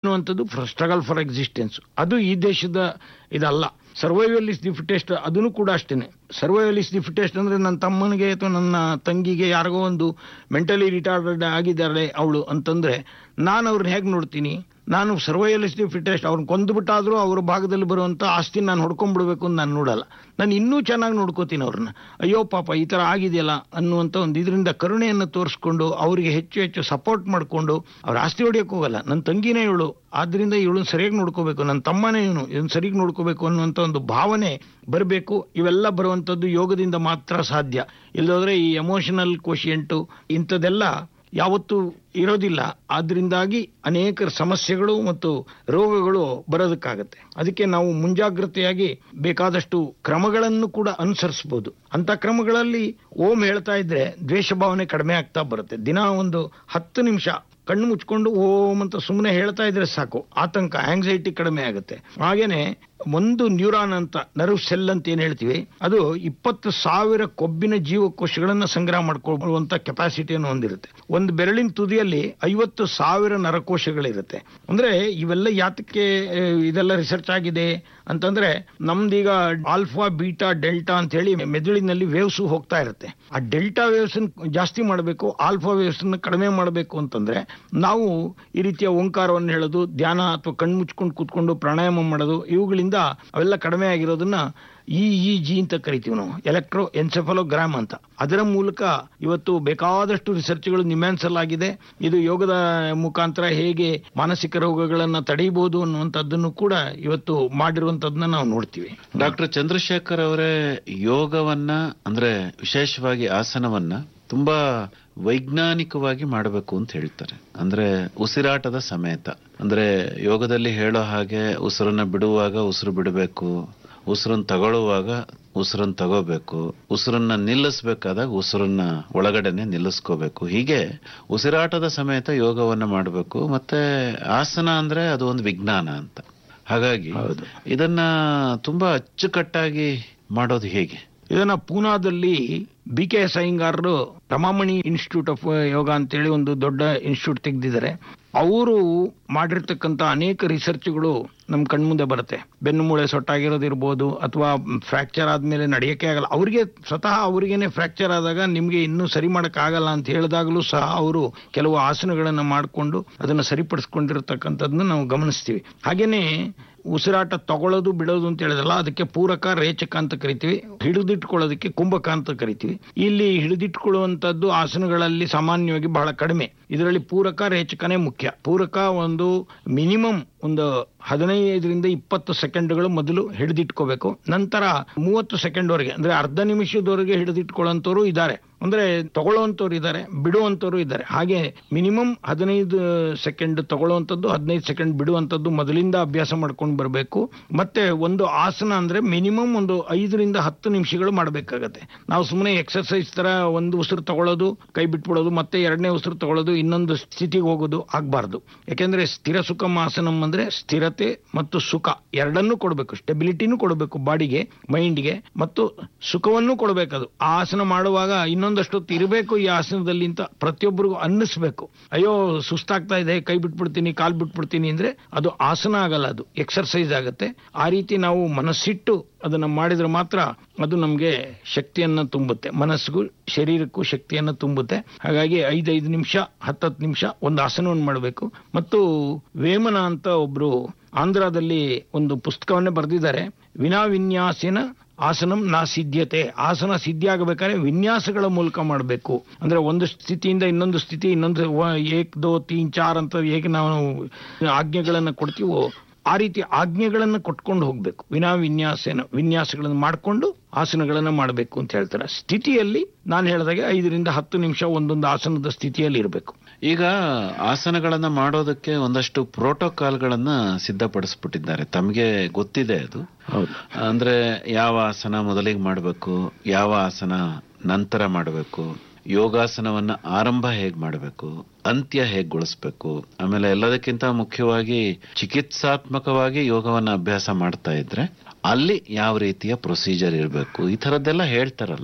ಅನ್ನುವಂಥದ್ದು struggle for existence ಅದು ಈ ದೇಶದ ಇದಲ್ಲ ಸರ್ವೈವಲ್ ಇಸ್ ದಿ ಫಿಟೆಸ್ಟ್ ಅದನ್ನು ಕೂಡ ಅಷ್ಟೇನೆ ಸರ್ವೈವಲ್ ಇಸ್ ದಿ ಫಿಟೆಸ್ಟ್ ಅಂದ್ರೆ ನನ್ನ ತಮ್ಮನಿಗೆ ಅಥವಾ ನನ್ನ ತಂಗಿಗೆ ಯಾರಿಗೋ ಒಂದು ಮೆಂಟಲಿ ರಿಟಾರ್ಡೆಡ್ ಆಗಿದ್ದಾರೆ ಅವಳು ಅಂತಂದ್ರೆ ನಾನು ಅವ್ರನ್ನ ಹೇಗೆ ನೋಡ್ತೀನಿ ನಾನು ಸರ್ವೈವಲ್ ಇಸ್ ದಿ ಫಿಟೆಸ್ಟ್ ಅವ್ರನ್ನ ಕೊಂದುಬಿಟ್ಟಾದ್ರೂ ಅವ್ರ ಭಾಗದಲ್ಲಿ ಬರುವಂತ ಆಸ್ತಿ ನಾನು ಹೊಡ್ಕೊಂಡ್ಬಿಡ್ಬೇಕು ಅಂತ ನಾನು ನೋಡಲ್ಲ ನಾನು ಇನ್ನೂ ಚೆನ್ನಾಗಿ ನೋಡ್ಕೋತೀನಿ ಅವ್ರನ್ನ ಅಯ್ಯೋ ಪಾಪ ಈ ತರ ಆಗಿದೆಯಲ್ಲ ಅನ್ನುವಂಥ ಒಂದು ಇದರಿಂದ ಕರುಣೆಯನ್ನು ತೋರಿಸ್ಕೊಂಡು ಅವರಿಗೆ ಹೆಚ್ಚು ಹೆಚ್ಚು ಸಪೋರ್ಟ್ ಮಾಡಿಕೊಂಡು ಅವ್ರ ಆಸ್ತಿ ಹೊಡಿಯಕ್ಕೆ ಹೋಗಲ್ಲ ನನ್ನ ತಂಗಿನೇ ಇವಳು ಆದ್ರಿಂದ ಇವಳನ್ನ ಸರಿಯಾಗಿ ನೋಡ್ಕೋಬೇಕು ನನ್ನ ತಮ್ಮನೇ ಇವನು ಇವನು ಸರಿಯಾಗಿ ನೋಡ್ಕೋಬೇಕು ಅನ್ನುವಂಥ ಒಂದು ಭಾವನೆ ಬರಬೇಕು ಇವೆಲ್ಲ ಬರುವಂಥದ್ದು ಯೋಗದಿಂದ ಮಾತ್ರ ಸಾಧ್ಯ ಇಲ್ಲದ್ರೆ ಈ ಎಮೋಷನಲ್ ಕೋಶಿಯಂಟು ಇಂಥದ್ದೆಲ್ಲ ಯಾವತ್ತೂ ಇರೋದಿಲ್ಲ ಆದ್ರಿಂದಾಗಿ ಅನೇಕ ಸಮಸ್ಯೆಗಳು ಮತ್ತು ರೋಗಗಳು ಬರೋದಕ್ಕಾಗತ್ತೆ ಅದಕ್ಕೆ ನಾವು ಮುಂಜಾಗ್ರತೆಯಾಗಿ ಬೇಕಾದಷ್ಟು ಕ್ರಮಗಳನ್ನು ಕೂಡ ಅನುಸರಿಸಬಹುದು ಅಂತ ಕ್ರಮಗಳಲ್ಲಿ ಓಂ ಹೇಳ್ತಾ ಇದ್ರೆ ದ್ವೇಷ ಭಾವನೆ ಕಡಿಮೆ ಆಗ್ತಾ ಬರುತ್ತೆ ದಿನ ಒಂದು ಹತ್ತು ನಿಮಿಷ ಕಣ್ಣು ಮುಚ್ಕೊಂಡು ಓಂ ಅಂತ ಸುಮ್ಮನೆ ಹೇಳ್ತಾ ಇದ್ರೆ ಸಾಕು ಆತಂಕ ಆಂಗ್ಸೈಟಿ ಕಡಿಮೆ ಆಗುತ್ತೆ ಹಾಗೇನೆ ಒಂದು ನ್ಯೂರಾನ್ ಅಂತ ನರ್ವ್ ಸೆಲ್ ಅಂತ ಏನ್ ಹೇಳ್ತೀವಿ ಅದು ಇಪ್ಪತ್ತು ಸಾವಿರ ಕೊಬ್ಬಿನ ಜೀವಕೋಶಗಳನ್ನ ಸಂಗ್ರಹ ಮಾಡ್ಕೊಳ್ಳುವಂತ ಕೆಪಾಸಿಟಿಯನ್ನು ಹೊಂದಿರುತ್ತೆ ಒಂದು ಬೆರಳಿನ ತುದಿಯಲ್ಲಿ ಐವತ್ತು ಸಾವಿರ ನರಕೋಶಗಳಿರುತ್ತೆ ಅಂದ್ರೆ ಇವೆಲ್ಲ ಯಾತಕ್ಕೆ ಆ, ಇದೆಲ್ಲ ರಿಸರ್ಚ್ ಆಗಿದೆ ಅಂತಂದ್ರೆ ನಮ್ದೀಗ ಆಲ್ಫಾ ಬೀಟಾ ಡೆಲ್ಟಾ ಅಂತ ಹೇಳಿ ಮೆದುಳಿನಲ್ಲಿ ವೇವ್ಸ್ ಹೋಗ್ತಾ ಇರುತ್ತೆ ಆ ಡೆಲ್ಟಾ ವೇವ್ಸ್ ಜಾಸ್ತಿ ಮಾಡಬೇಕು ಆಲ್ಫಾ ವೇವ್ಸ್ ಕಡಿಮೆ ಮಾಡಬೇಕು ಅಂತಂದ್ರೆ ನಾವು ಈ ರೀತಿಯ ಓಂಕಾರವನ್ನು ಹೇಳೋದು ಧ್ಯಾನ ಅಥವಾ ಕಣ್ಣು ಮುಚ್ಕೊಂಡು ಕೂತ್ಕೊಂಡು ಪ್ರಾಣಾಯಾಮ ಮಾಡೋದು ಇವುಗಳಿಂದ ಅವೆಲ್ಲ ಕಡಿಮೆ ಆಗಿರೋದನ್ನ ಇ ಇ ಜಿ ಅಂತ ಕರಿತೀವಿ ನಾವು ಎಲೆಕ್ಟ್ರೋ ಎನ್ಸೆಫಲೋಗ್ರಾಮ್ ಅಂತ ಅದರ ಮೂಲಕ ಇವತ್ತು ಬೇಕಾದಷ್ಟು ರಿಸರ್ಚ್ಗಳು ನಿಮ್ಯಾನ್ಸಲಾಗಿದೆ ಇದು ಯೋಗದ ಮುಖಾಂತರ ಹೇಗೆ ಮಾನಸಿಕ ರೋಗಗಳನ್ನ ತಡೆಯಬಹುದು ಅನ್ನುವಂಥದ್ದನ್ನು ಕೂಡ ಇವತ್ತು ಮಾಡಿರುವಂತದನ್ನ ನಾವು ನೋಡ್ತೀವಿ ಡಾಕ್ಟರ್ ಚಂದ್ರಶೇಖರ್ ಅವರೇ ಯೋಗವನ್ನ ಅಂದ್ರೆ ವಿಶೇಷವಾಗಿ ಆಸನವನ್ನ ತುಂಬಾ ವೈಜ್ಞಾನಿಕವಾಗಿ ಮಾಡಬೇಕು ಅಂತ ಹೇಳ್ತಾರೆ ಅಂದ್ರೆ ಉಸಿರಾಟದ ಸಮೇತ ಅಂದ್ರೆ ಯೋಗದಲ್ಲಿ ಹೇಳೋ ಹಾಗೆ ಉಸಿರನ್ನ ಬಿಡುವಾಗ ಉಸಿರು ಬಿಡಬೇಕು ಉಸಿರನ್ನ ತಗೊಳ್ಳುವಾಗ ಉಸಿರನ್ನ ತಗೋಬೇಕು ಉಸಿರನ್ನ ನಿಲ್ಲಿಸ್ಬೇಕಾದಾಗ ಉಸಿರನ್ನ ಒಳಗಡೆನೆ ನಿಲ್ಲಿಸ್ಕೋಬೇಕು ಹೀಗೆ ಉಸಿರಾಟದ ಸಮೇತ ಯೋಗವನ್ನ ಮಾಡಬೇಕು ಮತ್ತೆ ಆಸನ ಅಂದ್ರೆ ಅದು ಒಂದು ವಿಜ್ಞಾನ ಅಂತ ಹಾಗಾಗಿ ಹೌದು. ಇದನ್ನ ತುಂಬಾ ಅಚ್ಚುಕಟ್ಟಾಗಿ ಮಾಡೋದು ಹೇಗೆ ಇದನ್ನ ಪೂನಾದಲ್ಲಿ ಬಿ ಕೆ ಎಸ್ ಅಯ್ಯಂಗಾರರು ರಮಾಮಣಿ ಇನ್ಸ್ಟಿಟ್ಯೂಟ್ ಆಫ್ ಯೋಗ ಅಂತೇಳಿ ಒಂದು ದೊಡ್ಡ ಇನ್ಸ್ಟಿಟ್ಯೂಟ್ ತೆಗೆದಿದ್ದಾರೆ ಅವರು ಮಾಡಿರ್ತಕ್ಕಂಥ ಅನೇಕ ರಿಸರ್ಚ್ಗಳು ನಮ್ಮ ಕಣ್ಮುಂದೆ ಬರುತ್ತೆ ಬೆನ್ನು ಮೂಳೆ ಸೊಟ್ಟಾಗಿರೋದಿರ್ಬೋದು ಅಥವಾ ಫ್ರಾಕ್ಚರ್ ಆದ್ಮೇಲೆ ನಡೆಯಕ್ಕೆ ಆಗಲ್ಲ ಅವರಿಗೆ ಸ್ವತಃ ಅವರಿಗೇನೆ ಫ್ರಾಕ್ಚರ್ ಆದಾಗ ನಿಮ್ಗೆ ಇನ್ನೂ ಸರಿ ಮಾಡಕ್ ಆಗಲ್ಲ ಅಂತ ಹೇಳಿದಾಗಲೂ ಸಹ ಅವರು ಕೆಲವು ಆಸನಗಳನ್ನ ಮಾಡಿಕೊಂಡು ಅದನ್ನ ಸರಿಪಡಿಸ್ಕೊಂಡಿರ್ತಕ್ಕಂಥದ್ದನ್ನ ನಾವು ಗಮನಿಸ್ತೀವಿ ಹಾಗೇನೆ ಉಸಿರಾಟ ತಗೊಳ್ಳೋದು ಬಿಡೋದು ಅಂತ ಹೇಳಿದಲ್ಲ ಅದಕ್ಕೆ ಪೂರಕ ರೇಚಕ ಅಂತ ಕರಿತೀವಿ ಹಿಡಿದಿಟ್ಕೊಳ್ಳೋದಕ್ಕೆ ಕುಂಭಕ ಅಂತ ಕರಿತೀವಿ ಇಲ್ಲಿ ಹಿಡಿದಿಟ್ಕೊಳ್ಳುವಂತದ್ದು ಆಸನಗಳಲ್ಲಿ ಸಾಮಾನ್ಯವಾಗಿ ಬಹಳ ಕಡಿಮೆ ಇದರಲ್ಲಿ ಪೂರಕ ರೇಚಕನೇ ಮುಖ್ಯ ಪೂರಕ ಒಂದು ಮಿನಿಮಮ್ ಒಂದು ಹದಿನೈದರಿಂದ ಇಪ್ಪತ್ತು ಸೆಕೆಂಡ್ಗಳು ಮೊದಲು ಹಿಡಿದಿಟ್ಕೋಬೇಕು ನಂತರ ಮೂವತ್ತು ಸೆಕೆಂಡ್ ವರೆಗೆ ಅಂದ್ರೆ ಅರ್ಧ ನಿಮಿಷದವರೆಗೆ ಹಿಡಿದಿಟ್ಕೊಳ್ಳೋಂಥವ್ರು ಇದ್ದಾರೆ ಅಂದ್ರೆ ತಗೊಳ್ಳುವಂಥವ್ರು ಇದ್ದಾರೆ ಬಿಡುವಂಥವ್ರು ಇದ್ದಾರೆ ಹಾಗೆ ಮಿನಿಮಮ್ ಹದಿನೈದು ಸೆಕೆಂಡ್ ತಗೊಳ್ಳುವಂಥದ್ದು ಹದಿನೈದು ಸೆಕೆಂಡ್ ಬಿಡುವಂಥದ್ದು ಮೊದಲಿಂದ ಅಭ್ಯಾಸ ಮಾಡ್ಕೊಂಡು ಬರಬೇಕು ಮತ್ತೆ ಒಂದು ಆಸನ ಅಂದ್ರೆ ಮಿನಿಮಮ್ ಒಂದು ಐದರಿಂದ ಹತ್ತು ನಿಮಿಷಗಳು ಮಾಡಬೇಕಾಗತ್ತೆ ನಾವು ಸುಮ್ಮನೆ ಎಕ್ಸರ್ಸೈಸ್ ತರ ಒಂದು ಉಸಿರು ತಗೊಳ್ಳೋದು ಕೈ ಬಿಟ್ಬಿಡೋದು ಮತ್ತೆ ಎರಡನೇ ಉಸಿರು ತಗೊಳ್ಳೋದು ಇನ್ನೊಂದು ಸ್ಥಿತಿಗೆ ಹೋಗೋದು ಆಗ್ಬಾರ್ದು ಯಾಕೆಂದ್ರೆ ಸ್ಥಿರ ಸುಖ ಆಸನಂ ಅಂದ್ರೆ ಸ್ಥಿರತೆ ಮತ್ತು ಸುಖ ಎರಡನ್ನೂ ಕೊಡಬೇಕು ಸ್ಟೆಬಿಲಿಟಿನೂ ಕೊಡಬೇಕು ಬಾಡಿಗೆ ಮೈಂಡ್ಗೆ ಮತ್ತು ಸುಖವನ್ನು ಕೊಡಬೇಕದು ಆ ಆಸನ ಮಾಡುವಾಗ ಇನ್ನೊಂದಷ್ಟೊತ್ತು ಇರಬೇಕು ಈ ಆಸನದಲ್ಲಿ ಅಂತ ಪ್ರತಿಯೊಬ್ಬರಿಗೂ ಅನ್ನಿಸ್ಬೇಕು ಅಯ್ಯೋ ಸುಸ್ತಾಗ್ತಾ ಇದೆ ಕೈ ಬಿಟ್ಬಿಡ್ತೀನಿ ಕಾಲ್ ಬಿಟ್ಬಿಡ್ತೀನಿ ಅಂದ್ರೆ ಅದು ಆಸನ ಆಗಲ್ಲ ಅದು ಎಕ್ಸರ್ಸೈಸ್ ಆಗುತ್ತೆ ಆ ರೀತಿ ನಾವು ಮನಸ್ಸಿಟ್ಟು ಅದನ್ನ ಮಾಡಿದ್ರೆ ಮಾತ್ರ ಅದು ನಮಗೆ ಶಕ್ತಿಯನ್ನ ತುಂಬುತ್ತೆ ಮನಸ್ಸಿಗೂ ಶರೀರಕ್ಕೂ ಶಕ್ತಿಯನ್ನ ತುಂಬುತ್ತೆ ಹಾಗಾಗಿ ಐದೈದು ನಿಮಿಷ ಹತ್ತತ್ತು ನಿಮಿಷ ಒಂದು ಆಸನವನ್ನು ಮಾಡಬೇಕು ಮತ್ತು ವೇಮನ ಅಂತ ಒಬ್ರು ಆಂಧ್ರದಲ್ಲಿ ಒಂದು ಪುಸ್ತಕವನ್ನೇ ಬರೆದಿದ್ದಾರೆ ವಿನಾ ವಿನ್ಯಾಸಿನ ಆಸನಂ ನಾ ಸಿದ್ಧತೆ ಆಸನ ಸಿದ್ಧಿ ಆಗಬೇಕಾದ್ರೆ ವಿನ್ಯಾಸಗಳ ಮೂಲಕ ಮಾಡಬೇಕು ಅಂದ್ರೆ ಒಂದು ಸ್ಥಿತಿಯಿಂದ ಇನ್ನೊಂದು ಸ್ಥಿತಿ ಇನ್ನೊಂದು ವ- ಏಕ್ ದೋ ತೀನ್ ಚಾರ್ ಅಂತ ಹೇಗೆ ನಾವು ಆಜ್ಞೆಗಳನ್ನ ಕೊಡ್ತೀವೋ ಆ ರೀತಿ ಆಜ್ಞೆಗಳನ್ನ ಕೊಟ್ಕೊಂಡು ಹೋಗ್ಬೇಕು ವಿನಾ ವಿನ್ಯಾಸನ ವಿನ್ಯಾಸಗಳನ್ನು ಮಾಡಿಕೊಂಡು ಆಸನಗಳನ್ನ ಮಾಡಬೇಕು ಅಂತ ಹೇಳ್ತಾರೆ ಸ್ಥಿತಿಯಲ್ಲಿ ನಾನು ಹೇಳಿದಾಗೆ ಐದರಿಂದ ಹತ್ತು ನಿಮಿಷ ಒಂದೊಂದು ಆಸನದ ಸ್ಥಿತಿಯಲ್ಲಿ ಇರಬೇಕು ಈಗ ಆಸನಗಳನ್ನ ಮಾಡೋದಕ್ಕೆ ಒಂದಷ್ಟು ಪ್ರೋಟೋಕಾಲ್ಗಳನ್ನ ಸಿದ್ಧಪಡಿಸ್ಬಿಟ್ಟಿದ್ದಾರೆ ತಮಗೆ ಗೊತ್ತಿದೆ ಅದು ಹೌದು ಅಂದ್ರೆ ಯಾವ ಆಸನ ಮೊದಲಿಗೆ ಮಾಡಬೇಕು ಯಾವ ಆಸನ ನಂತರ ಮಾಡಬೇಕು ಯೋಗಾಸನವನ್ನ ಆರಂಭ ಹೇಗ್ ಮಾಡಬೇಕು ಅಂತ್ಯ ಹೇಗ್ ಗೊಳಿಸ್ಬೇಕು ಆಮೇಲೆ ಎಲ್ಲದಕ್ಕಿಂತ ಮುಖ್ಯವಾಗಿ ಚಿಕಿತ್ಸಾತ್ಮಕವಾಗಿ ಯೋಗವನ್ನ ಅಭ್ಯಾಸ ಮಾಡ್ತಾ ಇದ್ರೆ ಅಲ್ಲಿ ಯಾವ ರೀತಿಯ ಪ್ರೊಸೀಜರ್ ಇರಬೇಕು ಈ ತರದ್ದೆಲ್ಲ ಹೇಳ್ತಾರಲ್ಲ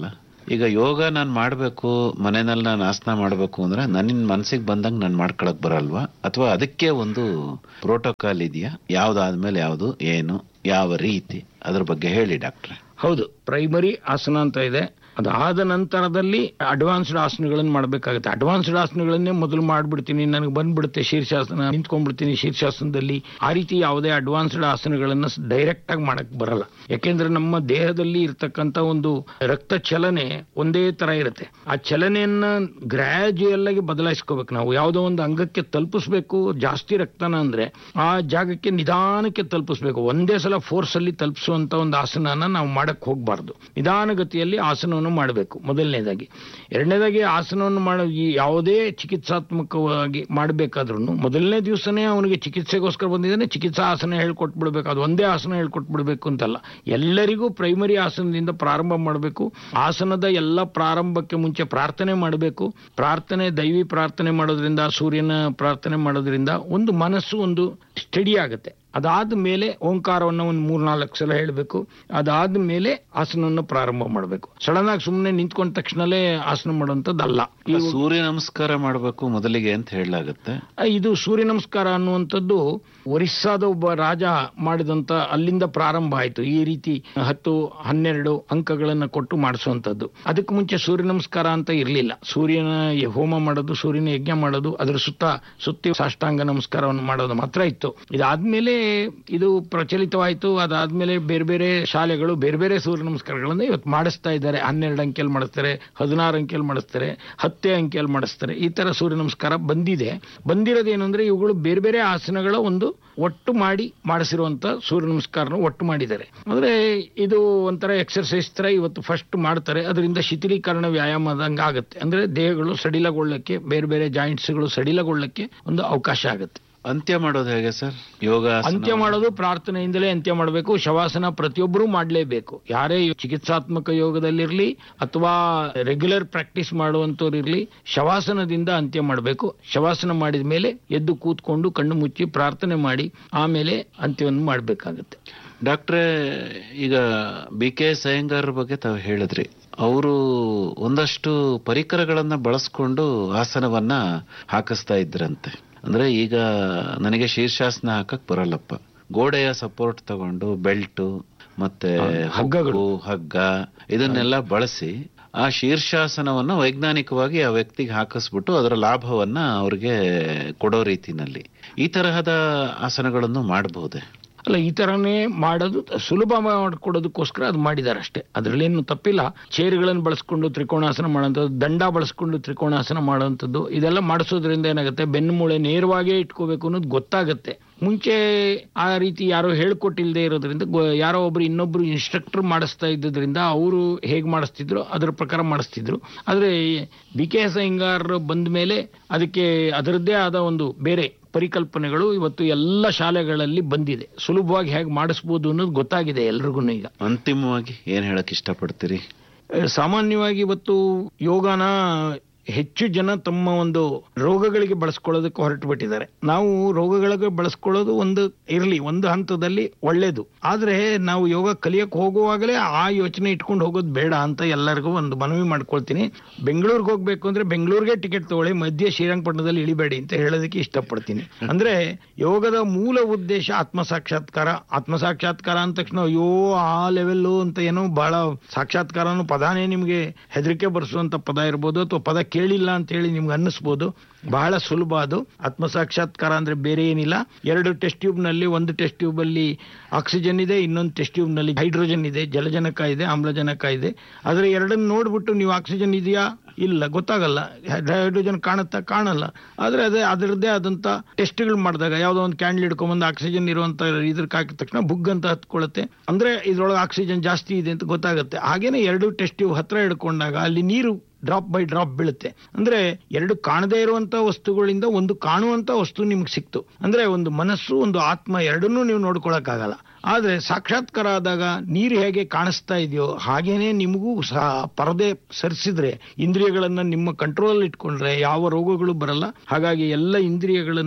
ಈಗ ಯೋಗ ನಾನು ಮಾಡಬೇಕು ಮನೆಯಲ್ಲಿ ನಾನು ಆಸನ ಮಾಡಬೇಕು ಅಂದ್ರೆ ನನ್ನ ಮನಸ್ಸಿಗೆ ಬಂದಂಗೆ ನಾನು ಮಾಡ್ಕೊಳಕ್ ಬರಲ್ವಾ ಅಥವಾ ಅದಕ್ಕೆ ಒಂದು ಪ್ರೋಟೋಕಾಲ್ ಇದೆಯಾ ಯಾವ್ದಾದ್ಮೇಲೆ ಯಾವುದು ಏನು ಯಾವ ರೀತಿ ಅದ್ರ ಬಗ್ಗೆ ಹೇಳಿ ಡಾಕ್ಟ್ರೆ ಹೌದು ಪ್ರೈಮರಿ ಆಸನ ಅಂತ ಇದೆ ಅದಾದ ನಂತರದಲ್ಲಿ ಅಡ್ವಾನ್ಸ್ಡ್ ಆಸನಗಳನ್ನು ಮಾಡಬೇಕಾಗುತ್ತೆ ಅಡ್ವಾನ್ಸ್ಡ್ ಆಸನಗಳನ್ನೇ ಮೊದಲು ಮಾಡ್ಬಿಡ್ತೀನಿ ನನಗೆ ಬಂದ್ಬಿಡುತ್ತೆ ಶೀರ್ಷಾಸನ ನಿಂತ್ಕೊಂಡ್ಬಿಡ್ತೀನಿ ಶೀರ್ಷಾಸನದಲ್ಲಿ ಆ ರೀತಿ ಯಾವುದೇ ಅಡ್ವಾನ್ಸ್ಡ್ ಆಸನಗಳನ್ನು ಡೈರೆಕ್ಟ್ ಆಗಿ ಮಾಡಕ್ ಬರಲ್ಲ ಯಾಕೆಂದ್ರೆ ನಮ್ಮ ದೇಹದಲ್ಲಿ ಇರ್ತಕ್ಕಂಥ ಒಂದು ರಕ್ತ ಚಲನೆ ಒಂದೇ ತರ ಇರುತ್ತೆ ಆ ಚಲನೆಯನ್ನ ಗ್ರಾಜುಯಲ್ ಆಗಿ ಬದಲಾಯಿಸ್ಕೋಬೇಕು ನಾವು ಯಾವುದೋ ಒಂದು ಅಂಗಕ್ಕೆ ತಲುಪಿಸ್ಬೇಕು ಜಾಸ್ತಿ ರಕ್ತನ ಅಂದ್ರೆ ಆ ಜಾಗಕ್ಕೆ ನಿಧಾನಕ್ಕೆ ತಲುಪಿಸ್ಬೇಕು ಒಂದೇ ಸಲ ಫೋರ್ಸ್ ಅಲ್ಲಿ ತಲುಪಿಸುವಂತ ಒಂದು ಆಸನನ ನಾವು ಮಾಡಕ್ ಹೋಗ್ಬಾರ್ದು ನಿಧಾನಗತಿಯಲ್ಲಿ ಆಸನವನ್ನು ಮಾಡಬೇಕು ಮೊದಲನೇದಾಗಿ ಎರಡನೇದಾಗಿ ಆಸನವನ್ನು ಮಾಡೋ ಈ ಯಾವುದೇ ಚಿಕಿತ್ಸಾತ್ಮಕವಾಗಿ ಮಾಡಬೇಕಾದ್ರೂ ಮೊದಲನೇ ದಿವಸನೇ ಅವನಿಗೆ ಚಿಕಿತ್ಸೆಗೋಸ್ಕರ ಬಂದಿದ್ದಾನೆ ಚಿಕಿತ್ಸಾ ಆಸನ ಹೇಳ್ಕೊಟ್ಬಿಡ್ಬೇಕು ಅದು ಒಂದೇ ಆಸನ ಹೇಳ್ಕೊಟ್ಬಿಡ್ಬೇಕು ಅಂತಲ್ಲ ಎಲ್ಲರಿಗೂ ಪ್ರೈಮರಿ ಆಸನದಿಂದ ಪ್ರಾರಂಭ ಮಾಡಬೇಕು ಆಸನದ ಎಲ್ಲ ಪ್ರಾರಂಭಕ್ಕೆ ಮುಂಚೆ ಪ್ರಾರ್ಥನೆ ಮಾಡಬೇಕು ಪ್ರಾರ್ಥನೆ ದೈವಿ ಪ್ರಾರ್ಥನೆ ಮಾಡೋದ್ರಿಂದ ಸೂರ್ಯನ ಪ್ರಾರ್ಥನೆ ಮಾಡೋದ್ರಿಂದ ಒಂದು ಮನಸ್ಸು ಒಂದು ಸ್ಟಡಿ ಆಗುತ್ತೆ ಅದಾದ ಮೇಲೆ ಓಂಕಾರವನ್ನು ಒಂದು ಮೂರ್ನಾಲ್ಕು ಸಲ ಹೇಳಬೇಕು ಅದಾದ ಮೇಲೆ ಆಸನವನ್ನು ಪ್ರಾರಂಭ ಮಾಡಬೇಕು ಸಡನ್ ಆಗಿ ಸುಮ್ಮನೆ ನಿಂತ್ಕೊಂಡ ತಕ್ಷಣಲೇ ಆಸನ ಮಾಡುವಂಥದ್ದಲ್ಲ ಈ ಸೂರ್ಯ ನಮಸ್ಕಾರ ಮಾಡಬೇಕು ಮೊದಲಿಗೆ ಅಂತ ಹೇಳಲಾಗುತ್ತೆ ಇದು ಸೂರ್ಯ ನಮಸ್ಕಾರ ಅನ್ನುವಂಥದ್ದು ಒರಿಸ್ಸಾದ ಒಬ್ಬ ರಾಜ ಮಾಡಿದಂತ ಅಲ್ಲಿಂದ ಪ್ರಾರಂಭ ಆಯಿತು ಈ ರೀತಿ ಹತ್ತು ಹನ್ನೆರಡು ಅಂಕಗಳನ್ನು ಕೊಟ್ಟು ಮಾಡಿಸುವಂಥದ್ದು ಅದಕ್ಕೆ ಮುಂಚೆ ಸೂರ್ಯ ನಮಸ್ಕಾರ ಅಂತ ಇರಲಿಲ್ಲ ಸೂರ್ಯನ ಹೋಮ ಮಾಡೋದು ಸೂರ್ಯನ ಯಜ್ಞ ಮಾಡೋದು ಅದರ ಸುತ್ತ ಸುತ್ತಿ ಸಾಷ್ಟಾಂಗ ನಮಸ್ಕಾರವನ್ನು ಮಾಡೋದು ಮಾತ್ರ ಇತ್ತು ಇದಾದ್ಮೇಲೆ ಇದು ಪ್ರಚಲಿತವಾಯಿತು ಅದಾದ್ಮೇಲೆ ಬೇರೆ ಬೇರೆ ಶಾಲೆಗಳು ಬೇರೆ ಬೇರೆ ಸೂರ್ಯ ನಮಸ್ಕಾರಗಳನ್ನ ಇವತ್ತು ಮಾಡಿಸ್ತಾ ಇದ್ದಾರೆ ಹನ್ನೆರಡು ಅಂಕೆಯಲ್ಲಿ ಮಾಡಿಸ್ತಾರೆ ಹದಿನಾರು ಅಂಕೆಯಲ್ಲಿ ಮಾಡಿಸ್ತಾರೆ ಹತ್ತೇ ಅಂಕೆಯಲ್ಲಿ ಮಾಡಿಸ್ತಾರೆ ಈ ತರ ಸೂರ್ಯ ನಮಸ್ಕಾರ ಬಂದಿದೆ ಬಂದಿರೋದೇನು ಅಂದ್ರೆ ಇವುಗಳು ಬೇರೆ ಬೇರೆ ಆಸನಗಳ ಒಂದು ಒಟ್ಟು ಮಾಡಿ ಮಾಡಿಸಿರುವಂತ ಸೂರ್ಯ ನಮಸ್ಕಾರನ ಒಟ್ಟು ಮಾಡಿದ್ದಾರೆ ಅಂದ್ರೆ ಇದು ಒಂಥರ ಎಕ್ಸರ್ಸೈಸ್ ತರ ಇವತ್ತು ಫಸ್ಟ್ ಮಾಡ್ತಾರೆ ಅದರಿಂದ ಶಿಥಿಲೀಕರಣ ವ್ಯಾಯಾಮದಂಗ ಆಗುತ್ತೆ ಅಂದ್ರೆ ದೇಹಗಳು ಸಡಿಲಗೊಳ್ಳಕ್ಕೆ ಬೇರೆ ಬೇರೆ ಜಾಯಿಂಟ್ಸ್ಗಳು ಸಡಿಲಗೊಳ್ಳಕ್ಕೆ ಒಂದು ಅವಕಾಶ ಆಗುತ್ತೆ ಅಂತ್ಯ ಮಾಡೋದು ಹೇಗೆ ಸರ್ ಯೋಗ ಅಂತ್ಯ ಮಾಡೋದು ಪ್ರಾರ್ಥನೆಯಿಂದಲೇ ಅಂತ್ಯ ಮಾಡಬೇಕು ಶವಾಸನ ಪ್ರತಿಯೊಬ್ಬರೂ ಮಾಡಲೇಬೇಕು ಯಾರೇ ಚಿಕಿತ್ಸಾತ್ಮಕ ಯೋಗದಲ್ಲಿರಲಿ ಅಥವಾ ರೆಗ್ಯುಲರ್ ಪ್ರಾಕ್ಟೀಸ್ ಮಾಡುವಂತವ್ರು ಇರಲಿ ಶವಾಸನದಿಂದ ಅಂತ್ಯ ಮಾಡಬೇಕು ಶವಾಸನ ಮಾಡಿದ ಮೇಲೆ ಎದ್ದು ಕೂತ್ಕೊಂಡು ಕಣ್ಣು ಮುಚ್ಚಿ ಪ್ರಾರ್ಥನೆ ಮಾಡಿ ಆಮೇಲೆ ಅಂತ್ಯವನ್ನು ಮಾಡಬೇಕಾಗುತ್ತೆ ಡಾಕ್ಟ್ರೆ ಈಗ ಬಿ ಕೆ ಸಯ್ಯಂಗಾರ್ ಬಗ್ಗೆ ತಾವು ಹೇಳಿದ್ರಿ ಅವರು ಒಂದಷ್ಟು ಪರಿಕರಗಳನ್ನ ಬಳಸ್ಕೊಂಡು ಆಸನವನ್ನ ಹಾಕಿಸ್ತಾ ಇದ್ರಂತೆ ಅಂದ್ರೆ ಈಗ ನನಗೆ ಶೀರ್ಷಾಸನ ಹಾಕಕ್ ಬರಲ್ಲಪ್ಪ ಗೋಡೆಯ ಸಪೋರ್ಟ್ ತಗೊಂಡು ಬೆಲ್ಟ್ ಮತ್ತೆ ಹಗ್ಗಗಳು. ಹುಕ್ಕು, ಹಗ್ಗ ಇದನ್ನೆಲ್ಲ ಬಳಸಿ ಆ ಶೀರ್ಷಾಸನವನ್ನ ವೈಜ್ಞಾನಿಕವಾಗಿ ಆ ವ್ಯಕ್ತಿಗೆ ಹಾಕಿಸ್ಬಿಟ್ಟು ಅದರ ಲಾಭವನ್ನ ಅವ್ರಿಗೆ ಕೊಡೋ ರೀತಿನಲ್ಲಿ ಈ ತರಹದ ಆಸನಗಳನ್ನು ಮಾಡಬಹುದೇ ಅಲ್ಲ ಈ ತರನೇ ಮಾಡೋದು ಸುಲಭ ಮಾಡಿಕೊಡೋದಕ್ಕೋಸ್ಕರ ಅದು ಮಾಡಿದ್ದಾರೆ ಅಷ್ಟೇ ಅದರಲ್ಲೇನು ತಪ್ಪಿಲ್ಲ ಚೇರ್ಗಳನ್ನು ಬಳಸ್ಕೊಂಡು ತ್ರಿಕೋಣಾಸನ ಮಾಡುವಂಥದ್ದು ದಂಡ ಬಳಸ್ಕೊಂಡು ತ್ರಿಕೋಣಾಸನ ಮಾಡುವಂಥದ್ದು ಇದೆಲ್ಲ ಮಾಡಿಸೋದ್ರಿಂದ ಏನಾಗುತ್ತೆ ಬೆನ್ನು ಮೂಳೆ ನೇರವಾಗೇ ಇಟ್ಕೋಬೇಕು ಅನ್ನೋದು ಗೊತ್ತಾಗುತ್ತೆ ಮುಂಚೆ ಆ ರೀತಿ ಯಾರೋ ಹೇಳ್ಕೊಟ್ಟಿಲ್ಲದೆ ಇರೋದ್ರಿಂದ ಗೊ- ಯಾರೋ ಒಬ್ರು ಇನ್ನೊಬ್ರು ಇನ್ಸ್ಟ್ರಕ್ಟರ್ ಮಾಡಿಸ್ತಾ ಇದ್ದದ್ರಿಂದ ಅವರು ಹೇಗೆ ಮಾಡಿಸ್ತಿದ್ರು ಅದರ ಪ್ರಕಾರ ಮಾಡಿಸ್ತಿದ್ರು ಆದರೆ ಬಿ ಕೆ ಎಸ್ ಅಯ್ಯಂಗಾರ್ ಬಂದ ಮೇಲೆ ಅದಕ್ಕೆ ಅದರದ್ದೇ ಆದ ಒಂದು ಬೇರೆ ಪರಿಕಲ್ಪನೆಗಳು ಇವತ್ತು ಎಲ್ಲ ಶಾಲೆಗಳಲ್ಲಿ ಬಂದಿದೆ ಸುಲಭವಾಗಿ ಹೇಗೆ ಮಾಡಿಸ್ಬೋದು ಅನ್ನೋದು ಗೊತ್ತಾಗಿದೆ ಎಲ್ರಿಗೂ ಈಗ ಅಂತಿಮವಾಗಿ ಏನ್ ಹೇಳಕ್ ಇಷ್ಟಪಡ್ತೀರಿ ಅಹ್, ಸಾಮಾನ್ಯವಾಗಿ ಇವತ್ತು ಯೋಗನ ಹೆಚ್ಚು ಜನ ತಮ್ಮ ಒಂದು ರೋಗಗಳಿಗೆ ಬಳಸ್ಕೊಳ್ಳೋದಕ್ಕೆ ಹೊರಟು ಬಿಟ್ಟಿದ್ದಾರೆ ನಾವು ರೋಗಗಳಿಗೆ ಬಳಸ್ಕೊಳ್ಳೋದು ಒಂದು ಇರಲಿ ಒಂದು ಹಂತದಲ್ಲಿ ಒಳ್ಳೇದು ಆದ್ರೆ ನಾವು ಯೋಗ ಕಲಿಯಕ್ಕೆ ಹೋಗುವಾಗಲೇ ಆ ಯೋಚನೆ ಇಟ್ಕೊಂಡು ಹೋಗೋದು ಬೇಡ ಅಂತ ಎಲ್ಲರಿಗೂ ಒಂದು ಮನವಿ ಮಾಡ್ಕೊಳ್ತೀನಿ ಬೆಂಗಳೂರಿಗೆ ಹೋಗ್ಬೇಕು ಅಂದ್ರೆ ಬೆಂಗಳೂರಿಗೆ ಟಿಕೆಟ್ ತಗೊಳ್ಳಿ ಮಧ್ಯೆ ಶ್ರೀರಂಗಪಟ್ಟಣದಲ್ಲಿ ಇಳಿಬೇಡಿ ಅಂತ ಹೇಳೋದಕ್ಕೆ ಇಷ್ಟಪಡ್ತೀನಿ ಅಂದ್ರೆ ಯೋಗದ ಮೂಲ ಉದ್ದೇಶ ಆತ್ಮ ಸಾಕ್ಷಾತ್ಕಾರ ಆತ್ಮ ಸಾಕ್ಷಾತ್ಕಾರ ಅಂದ ತಕ್ಷಣ ಅಯ್ಯೋ ಆ ಲೆವೆಲ್ಲು ಅಂತ ಏನೋ ಬಹಳ ಸಾಕ್ಷಾತ್ಕಾರ ಅನ್ನೋ ಪದಾನೇ ನಿಮಗೆ ಹೆದರಿಕೆ ಬರೆಸುವಂತ ಪದ ಇರ್ಬೋದು ಅಥವಾ ಪದ ಕೇಳಿಲ್ಲ ಅಂತ ಹೇಳಿ ನಿಮ್ಗೆ ಅನ್ನಿಸ್ಬೋದು ಬಹಳ ಸುಲಭ ಅದು ಆತ್ಮ ಸಾಕ್ಷಾತ್ಕಾರ ಅಂದ್ರೆ ಬೇರೆ ಏನಿಲ್ಲ ಎರಡು ಟೆಸ್ಟ್ ಟ್ಯೂಬ್ ನಲ್ಲಿ ಒಂದು ಟೆಸ್ಟ್ ಟ್ಯೂಬ್ ಅಲ್ಲಿ ಆಕ್ಸಿಜನ್ ಇದೆ ಇನ್ನೊಂದು ಟೆಸ್ಟ್ ಟ್ಯೂಬ್ ನಲ್ಲಿ ಹೈಡ್ರೋಜನ್ ಇದೆ ಜಲಜನಕ ಇದೆ ಆಮ್ಲಜನಕ ಇದೆ ಆದ್ರೆ ಎರಡನ್ನು ನೋಡ್ಬಿಟ್ಟು ನೀವು ಆಕ್ಸಿಜನ್ ಇದೆಯಾ ಇಲ್ಲ ಗೊತ್ತಾಗಲ್ಲ ಹೈಡ್ರೋಜನ್ ಕಾಣುತ್ತಾ ಕಾಣಲ್ಲ ಆದ್ರೆ ಅದೇ ಅದರದ್ದೇ ಆದಂತ ಟೆಸ್ಟ್ಗಳು ಮಾಡಿದಾಗ ಯಾವ್ದೋ ಒಂದು ಕ್ಯಾಂಡಲ್ ಹಿಡ್ಕೊಂಬಂದು ಆಕ್ಸಿಜನ್ ಇರುವಂತ ಇದ್ರಕ್ಕೆ ಹಾಕಿದ ತಕ್ಷಣ ಬುಗ್ ಅಂತ ಹತ್ಕೊಳ್ಳುತ್ತೆ ಅಂದ್ರೆ ಇದ್ರೊಳಗೆ ಆಕ್ಸಿಜನ್ ಜಾಸ್ತಿ ಇದೆ ಅಂತ ಗೊತ್ತಾಗುತ್ತೆ ಹಾಗೇನೆ ಎರಡು ಟೆಸ್ಟ್ ಟ್ಯೂಬ್ ಹತ್ರ ಹಿಡ್ಕೊಂಡಾಗ ಅಲ್ಲಿ ನೀರು ಡ್ರಾಪ್ ಬೈ ಡ್ರಾಪ್ ಬೀಳುತ್ತೆ ಅಂದ್ರೆ ಎರಡು ಕಾಣದೇ ಇರುವಂತ ವಸ್ತುಗಳಿಂದ ಒಂದು ಕಾಣುವಂತ ವಸ್ತು ನಿಮ್ಗೆ ಸಿಕ್ತು ಅಂದ್ರೆ ಒಂದು ಮನಸ್ಸು ಒಂದು ಆತ್ಮ ಎರಡನ್ನೂ ನೀವು ನೋಡ್ಕೊಳಕ್ಕಾಗಲ್ಲ ಆದ್ರೆ ಸಾಕ್ಷಾತ್ಕಾರ ಆದಾಗ ನೀರು ಹೇಗೆ ಕಾಣಿಸ್ತಾ ಇದೆಯೋ ಹಾಗೇನೆ ನಿಮಗೂ ಸಹ ಪರದೆ ಸರಿಸಿದ್ರೆ ಇಂದ್ರಿಯಗಳನ್ನ ನಿಮ್ಮ ಕಂಟ್ರೋಲ್ ಇಟ್ಕೊಂಡ್ರೆ ಯಾವ ರೋಗಗಳು ಬರಲ್ಲ ಹಾಗಾಗಿ ಎಲ್ಲ ಇಂದ್ರಿಯಗಳನ್ನ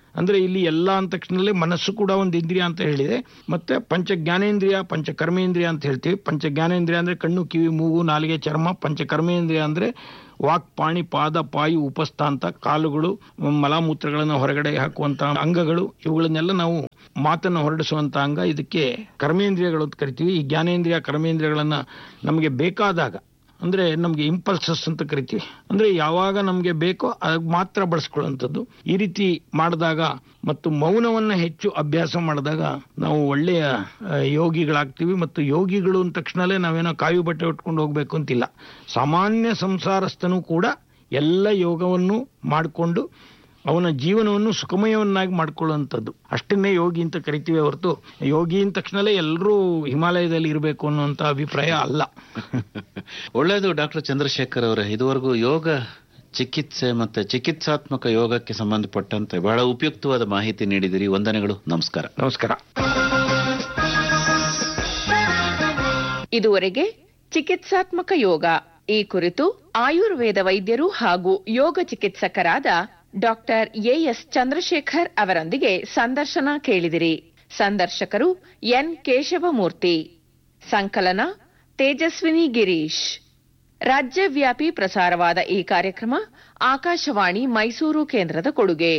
ಅಂದ್ರೆ ಇಲ್ಲಿ ಎಲ್ಲ ಅಂದ ತಕ್ಷಣದಲ್ಲಿ ಮನಸ್ಸು ಕೂಡ ಒಂದು ಇಂದ್ರಿಯ ಅಂತ ಹೇಳಿದೆ ಮತ್ತೆ ಪಂಚ ಜ್ಞಾನೇಂದ್ರಿಯ ಪಂಚ ಕರ್ಮೇಂದ್ರಿಯ ಅಂತ ಹೇಳ್ತೀವಿ ಪಂಚ ಜ್ಞಾನೇಂದ್ರಿಯ ಅಂದ್ರೆ ಕಣ್ಣು ಕಿವಿ ಮೂಗು ನಾಲಿಗೆ ಚರ್ಮ ಪಂಚ ಕರ್ಮೇಂದ್ರಿಯ ಅಂದ್ರೆ ವಾಕ್ ಪಾಣಿ ಪಾದ ಪಾಯು ಉಪಸ್ಥಾಂತ ಕಾಲುಗಳು ಮಲಾಮೂತ್ರಗಳನ್ನು ಹೊರಗಡೆ ಹಾಕುವಂತ ಅಂಗಗಳು ಇವುಗಳನ್ನೆಲ್ಲ ನಾವು ಮಾತನ್ನು ಹೊರಡಿಸುವಂತ ಅಂಗ ಇದಕ್ಕೆ ಕರ್ಮೇಂದ್ರಿಯಗಳು ಅಂತ ಕರಿತೀವಿ ಈ ಜ್ಞಾನೇಂದ್ರಿಯ ಕರ್ಮೇಂದ್ರಿಯಗಳನ್ನ ನಮಗೆ ಬೇಕಾದಾಗ ಅಂದ್ರೆ ನಮಗೆ ಇಂಪಲ್ಸಸ್ ಅಂತ ಕರಿತೀವಿ ಅಂದ್ರೆ ಯಾವಾಗ ನಮಗೆ ಬೇಕೋ ಅದ್ ಮಾತ್ರ ಬಳಸ್ಕೊಳ್ಳುವಂಥದ್ದು ಈ ರೀತಿ ಮಾಡಿದಾಗ ಮತ್ತು ಮೌನವನ್ನ ಹೆಚ್ಚು ಅಭ್ಯಾಸ ಮಾಡಿದಾಗ ನಾವು ಒಳ್ಳೆಯ ಆ, ಯೋಗಿಗಳಾಗ್ತೀವಿ ಮತ್ತು ಯೋಗಿಗಳು ಅಂದ ತಕ್ಷಣಲೇ ನಾವೇನೋ ಕಾಯು ಬಟ್ಟೆ ಉಟ್ಕೊಂಡು ಹೋಗ್ಬೇಕು ಅಂತಿಲ್ಲ ಸಾಮಾನ್ಯ ಸಂಸಾರಸ್ಥನು ಕೂಡ ಎಲ್ಲ ಯೋಗವನ್ನು ಮಾಡಿಕೊಂಡು ಅವನ ಜೀವನವನ್ನು ಸುಖಮಯವನ್ನಾಗಿ ಮಾಡ್ಕೊಳ್ಳುವಂಥದ್ದು ಅಷ್ಟನ್ನೇ ಯೋಗಿ ಅಂತ ಕರಿತೀವಿ ಹೊರತು ಯೋಗಿ ಅಂದ ತಕ್ಷಣಲೇ ಎಲ್ಲರೂ ಹಿಮಾಲಯದಲ್ಲಿ ಇರಬೇಕು ಅನ್ನುವಂಥ ಅಭಿಪ್ರಾಯ ಅಲ್ಲ ಒಳ್ಳೆಯದು ಡಾಕ್ಟರ್ ಚಂದ್ರಶೇಖರ್ ಅವರೇ ಇದುವರೆಗೂ ಯೋಗ ಚಿಕಿತ್ಸೆ ಮತ್ತೆ ಚಿಕಿತ್ಸಾತ್ಮಕ ಯೋಗಕ್ಕೆ ಸಂಬಂಧಪಟ್ಟಂತೆ ಬಹಳ ಉಪಯುಕ್ತವಾದ ಮಾಹಿತಿ ನೀಡಿದಿರಿ ವಂದನೆಗಳು ನಮಸ್ಕಾರ ನಮಸ್ಕಾರ ಇದುವರೆಗೆ ಚಿಕಿತ್ಸಾತ್ಮಕ ಯೋಗ ಈ ಕುರಿತು ಆಯುರ್ವೇದ ವೈದ್ಯರು ಹಾಗೂ ಯೋಗ ಚಿಕಿತ್ಸಕರಾದ ಡಾಕ್ಟರ್ ಎಎಸ್ ಚಂದ್ರಶೇಖರ್ ಅವರೊಂದಿಗೆ ಸಂದರ್ಶನ ಕೇಳಿದಿರಿ ಸಂದರ್ಶಕರು ಎನ್ ಕೇಶವಮೂರ್ತಿ ಸಂಕಲನ ತೇಜಸ್ವಿನಿ ಗಿರೀಶ್ ರಾಜ್ಯವ್ಯಾಪಿ ಪ್ರಸಾರವಾದ ಈ ಕಾರ್ಯಕ್ರಮ ಆಕಾಶವಾಣಿ ಮೈಸೂರು ಕೇಂದ್ರದ ಕೊಡುಗೆ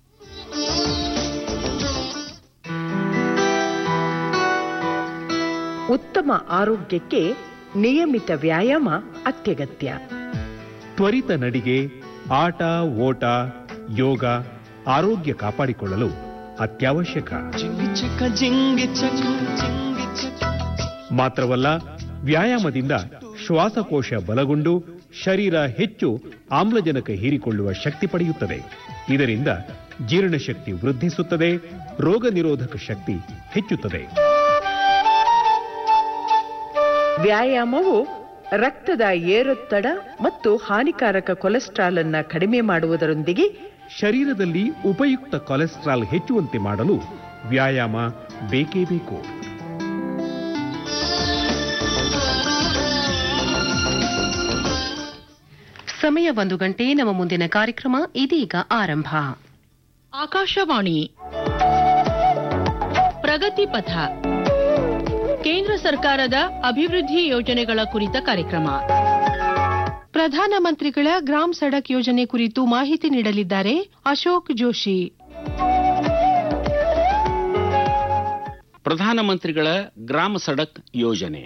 ಉತ್ತಮ ಆರೋಗ್ಯಕ್ಕೆ ನಿಯಮಿತ ವ್ಯಾಯಾಮ ಅತ್ಯಗತ್ಯ ತ್ವರಿತ ನಡಿಗೆ ಆಟ ಓಟ ಯೋಗ ಆರೋಗ್ಯ ಕಾಪಾಡಿಕೊಳ್ಳಲು ಅತ್ಯವಶ್ಯಕ ಮಾತ್ರವಲ್ಲ ವ್ಯಾಯಾಮದಿಂದ ಶ್ವಾಸಕೋಶ ಬಲಗೊಂಡು ಶರೀರ ಹೆಚ್ಚು ಆಮ್ಲಜನಕ ಹೀರಿಕೊಳ್ಳುವ ಶಕ್ತಿ ಪಡೆಯುತ್ತದೆ ಇದರಿಂದ ಜೀರ್ಣಶಕ್ತಿ ವೃದ್ಧಿಸುತ್ತದೆ ರೋಗ ನಿರೋಧಕ ಶಕ್ತಿ ಹೆಚ್ಚುತ್ತದೆ ವ್ಯಾಯಾಮವು ರಕ್ತದ ಏರೊತ್ತಡ ಮತ್ತು ಹಾನಿಕಾರಕ ಕೊಲೆಸ್ಟ್ರಾಲ್ ಅನ್ನ ಕಡಿಮೆ ಮಾಡುವುದರೊಂದಿಗೆ ಶರೀರದಲ್ಲಿ ಉಪಯುಕ್ತ ಕೊಲೆಸ್ಟ್ರಾಲ್ ಹೆಚ್ಚುವಂತೆ ಮಾಡಲು ವ್ಯಾಯಾಮ ಬೇಕೇ ಬೇಕು ಸಮಯ ಒಂದು ಗಂಟೆ ನಮ್ಮ ಮುಂದಿನ ಕಾರ್ಯಕ್ರಮ ಇದೀಗ ಆರಂಭ ಆಕಾಶವಾಣಿ ಪ್ರಗತಿ ಪಥ ಕೇಂದ್ರ ಸರ್ಕಾರದ ಅಭಿವೃದ್ಧಿ ಯೋಜನೆಗಳ ಕುರಿತ ಕಾರ್ಯಕ್ರಮ ಪ್ರಧಾನಮಂತ್ರಿಗಳ ಗ್ರಾಮ್ ಸಡಕ್ ಯೋಜನೆ ಕುರಿತು ಮಾಹಿತಿ ನೀಡಲಿದ್ದಾರೆ ಅಶೋಕ್ ಜೋಶಿ ಪ್ರಧಾನಮಂತ್ರಿಗಳ ಗ್ರಾಮ ಸಡಕ್ ಯೋಜನೆ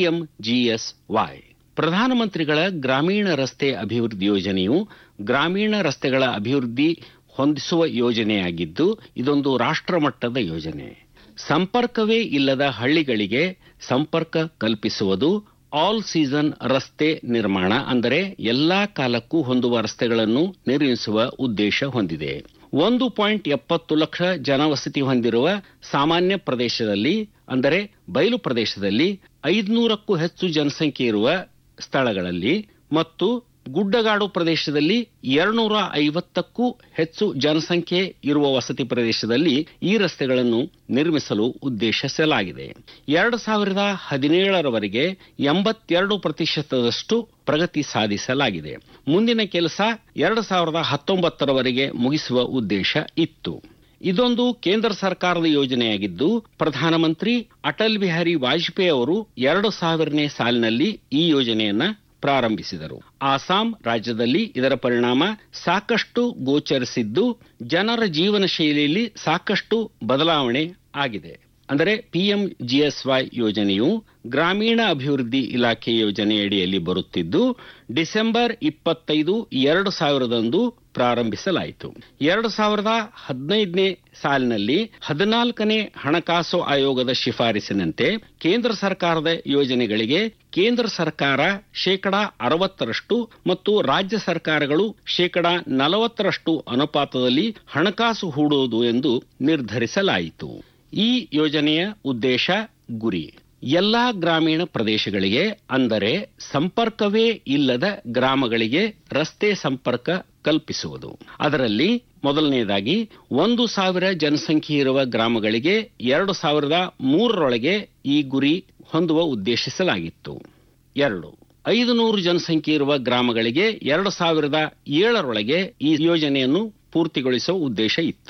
ಪಿಎಂಜಿಎಸ್ವೈ ಪ್ರಧಾನಮಂತ್ರಿಗಳ ಗ್ರಾಮೀಣ ರಸ್ತೆ ಅಭಿವೃದ್ಧಿ ಯೋಜನೆಯು ಗ್ರಾಮೀಣ ರಸ್ತೆಗಳ ಅಭಿವೃದ್ಧಿ ಹೊಂದಿಸುವ ಯೋಜನೆಯಾಗಿದ್ದು ಇದೊಂದು ರಾಷ್ಟ್ರಮಟ್ಟದ ಯೋಜನೆ ಸಂಪರ್ಕವೇ ಇಲ್ಲದ ಹಳ್ಳಿಗಳಿಗೆ ಸಂಪರ್ಕ ಕಲ್ಪಿಸುವುದು ಆಲ್ ಸೀಸನ್ ರಸ್ತೆ ನಿರ್ಮಾಣ ಅಂದರೆ ಎಲ್ಲಾ ಕಾಲಕ್ಕೂ ಹೊಂದುವ ರಸ್ತೆಗಳನ್ನು ನಿರ್ಮಿಸುವ ಉದ್ದೇಶ ಹೊಂದಿದೆ ಒಂದು ಪಾಯಿಂಟ್ ಎಪ್ಪತ್ತು ಲಕ್ಷ ಜನವಸತಿ ಹೊಂದಿರುವ ಸಾಮಾನ್ಯ ಪ್ರದೇಶದಲ್ಲಿ ಅಂದರೆ ಬಯಲು ಪ್ರದೇಶದಲ್ಲಿ ಐದುನೂರಕ್ಕೂ ಹೆಚ್ಚು ಜನಸಂಖ್ಯೆ ಇರುವ ಸ್ಥಳಗಳಲ್ಲಿ ಮತ್ತು ಗುಡ್ಡಗಾಡು ಪ್ರದೇಶದಲ್ಲಿ ಎರಡ್ನೂರ ಐವತ್ತಕ್ಕೂ ಹೆಚ್ಚು ಜನಸಂಖ್ಯೆ ಇರುವ ವಸತಿ ಪ್ರದೇಶದಲ್ಲಿ ಈ ರಸ್ತೆಗಳನ್ನು ನಿರ್ಮಿಸಲು ಉದ್ದೇಶಿಸಲಾಗಿದೆ ಎರಡು ಸಾವಿರದ ಹದಿನೇಳರವರೆಗೆ ಎಂಬತ್ತೆರಡು ಪ್ರತಿಶತದಷ್ಟು ಪ್ರಗತಿ ಸಾಧಿಸಲಾಗಿದೆ ಮುಂದಿನ ಕೆಲಸ ಎರಡು ಸಾವಿರದ ಹತ್ತೊಂಬತ್ತರವರೆಗೆ ಮುಗಿಸುವ ಉದ್ದೇಶ ಇತ್ತು ಇದೊಂದು ಕೇಂದ್ರ ಸರ್ಕಾರದ ಯೋಜನೆಯಾಗಿದ್ದು ಪ್ರಧಾನಮಂತ್ರಿ ಅಟಲ್ ಬಿಹಾರಿ ವಾಜಪೇಯಿ ಅವರು ಎರಡು ಸಾವಿರನೇ ಸಾಲಿನಲ್ಲಿ ಈ ಯೋಜನೆಯನ್ನ ಪ್ರಾರಂಭಿಸಿದರು ಆಸಾಂ ರಾಜ್ಯದಲ್ಲಿ ಇದರ ಪರಿಣಾಮ ಸಾಕಷ್ಟು ಗೋಚರಿಸಿದ್ದು ಜನರ ಜೀವನ ಶೈಲಿಯಲ್ಲಿ ಸಾಕಷ್ಟು ಬದಲಾವಣೆ ಆಗಿದೆ ಅಂದರೆ ಪಿಎಂಜಿಎಸ್ವೈ ಯೋಜನೆಯು ಗ್ರಾಮೀಣ ಅಭಿವೃದ್ಧಿ ಇಲಾಖೆ ಯೋಜನೆಯಡಿಯಲ್ಲಿ ಬರುತ್ತಿದ್ದು ಡಿಸೆಂಬರ್ ಇಪ್ಪತ್ತೈದು ಎರಡು ಸಾವಿರದಂದು ಪ್ರಾರಂಭಿಸಲಾಯಿತು ಎರಡು ಸಾವಿರದ ಹದಿನೈದನೇ ಸಾಲಿನಲ್ಲಿ ಹದಿನಾಲ್ಕನೇ ಹಣಕಾಸು ಆಯೋಗದ ಶಿಫಾರಸಿನಂತೆ ಕೇಂದ್ರ ಸರ್ಕಾರದ ಯೋಜನೆಗಳಿಗೆ ಕೇಂದ್ರ ಸರ್ಕಾರ ಶೇಕಡಾ ಅರವತ್ತರಷ್ಟು ಮತ್ತು ರಾಜ್ಯ ಸರ್ಕಾರಗಳು ಶೇಕಡಾ ನಲವತ್ತರಷ್ಟು ಅನುಪಾತದಲ್ಲಿ ಹಣಕಾಸು ಹೂಡುವುದು ಎಂದು ನಿರ್ಧರಿಸಲಾಯಿತು ಈ ಯೋಜನೆಯ ಉದ್ದೇಶ ಗುರಿ ಎಲ್ಲಾ ಗ್ರಾಮೀಣ ಪ್ರದೇಶಗಳಿಗೆ ಅಂದರೆ ಸಂಪರ್ಕವೇ ಇಲ್ಲದ ಗ್ರಾಮಗಳಿಗೆ ರಸ್ತೆ ಸಂಪರ್ಕ ಕಲ್ಪಿಸುವುದು ಅದರಲ್ಲಿ ಮೊದಲನೆಯದಾಗಿ ಒಂದು ಸಾವಿರ ಜನಸಂಖ್ಯೆ ಇರುವ ಗ್ರಾಮಗಳಿಗೆ ಎರಡು ಸಾವಿರದ ಮೂರರೊಳಗೆ ಈ ಗುರಿ ಹೊಂದುವ ಉದ್ದೇಶಿಸಲಾಗಿತ್ತು ಎರಡು ಐದು ನೂರು ಜನಸಂಖ್ಯೆ ಇರುವ ಗ್ರಾಮಗಳಿಗೆ ಎರಡು ಸಾವಿರದ ಏಳರೊಳಗೆ ಈ ಯೋಜನೆಯನ್ನು ಪೂರ್ತಿಗೊಳಿಸುವ ಉದ್ದೇಶ ಇತ್ತು